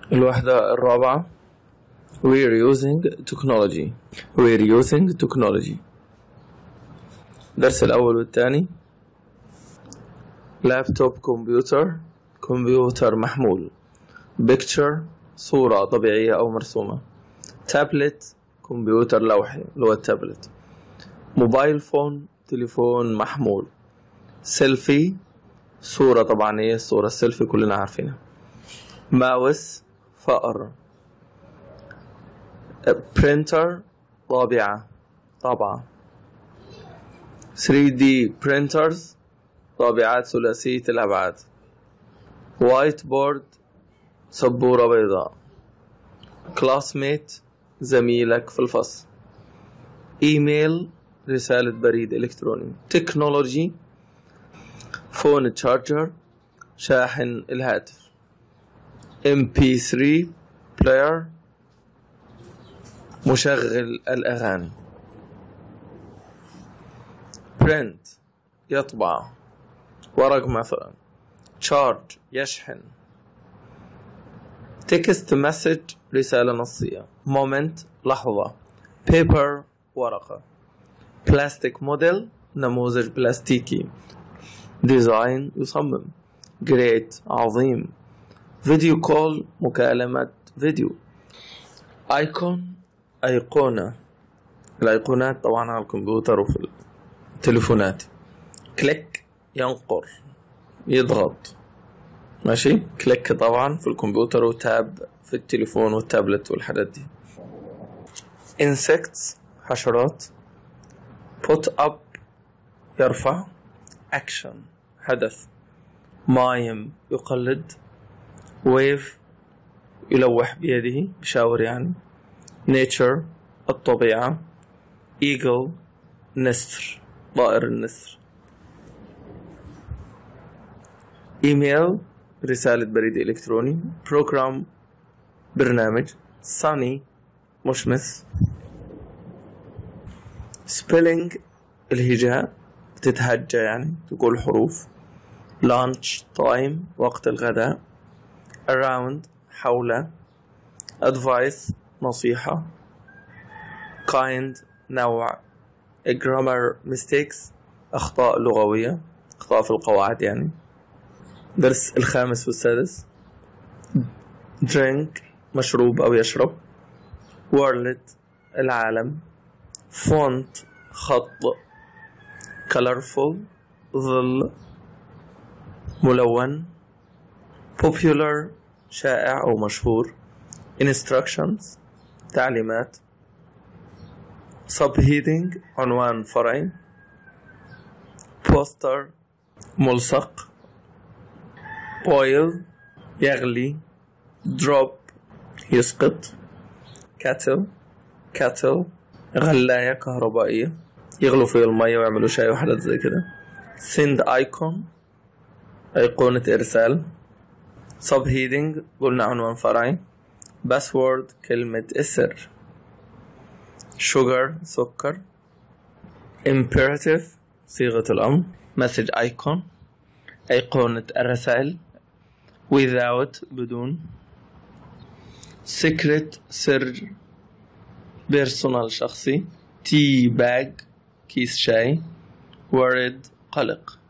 الوحدة الرابعة We're using technology We're using technology الدرس الأول والثاني لابتوب كمبيوتر كمبيوتر محمول picture صورة طبيعية أو مرسومة تابلت كمبيوتر لوحي اللي هو التابلت موبايل فون تليفون محمول سيلفي صورة طبعا هي الصورة السيلفي كلنا عارفينها ماوس فأر برينتر طابعة طابعة 3D printers طابعات ثلاثية الأبعاد وايت بورد سبورة بيضاء كلاسميت زميلك في الفصل ايميل رسالة بريد إلكتروني تكنولوجي فون تشارجر شاحن الهاتف MP3 بلاير مشغل الأغاني print يطبع ورق مثلا charge يشحن text message رسالة نصية moment لحظة paper ورقة plastic model نموذج بلاستيكي design يصمم great عظيم فيديو كول مكالمة فيديو ايكون ايقونة الايقونات طبعا على الكمبيوتر وفي التليفونات كليك ينقر يضغط ماشي كليك طبعا في الكمبيوتر وتاب في التليفون والتابلت والحاجات دي insects حشرات put up يرفع action حدث مايم يقلد wave يلوح بيده يشاور يعني nature الطبيعة eagle نسر طائر النسر ايميل رسالة بريد إلكتروني بروجرام برنامج sunny مشمس spelling الهجاء تتهجى يعني تقول حروف lunch time وقت الغداء around حول advice نصيحة kind نوع grammar mistakes أخطاء لغوية أخطاء في القواعد يعني درس الخامس والسادس drink مشروب أو يشرب world العالم font خط colorful ظل ملون popular شائع أو مشهور instructions تعليمات subheading عنوان فرعي poster ملصق boil يغلي drop يسقط kettle kettle غلاية كهربائية يغلوا فيها المية ويعملوا شاي وحاجات زي كده send icon أيقونة إرسال subheading قلنا عنوان فرعي password كلمة السر sugar سكر imperative صيغة الأمر message icon أيقونة الرسائل without بدون secret سر بيرسونال شخصي تي باج كيس شاي worried قلق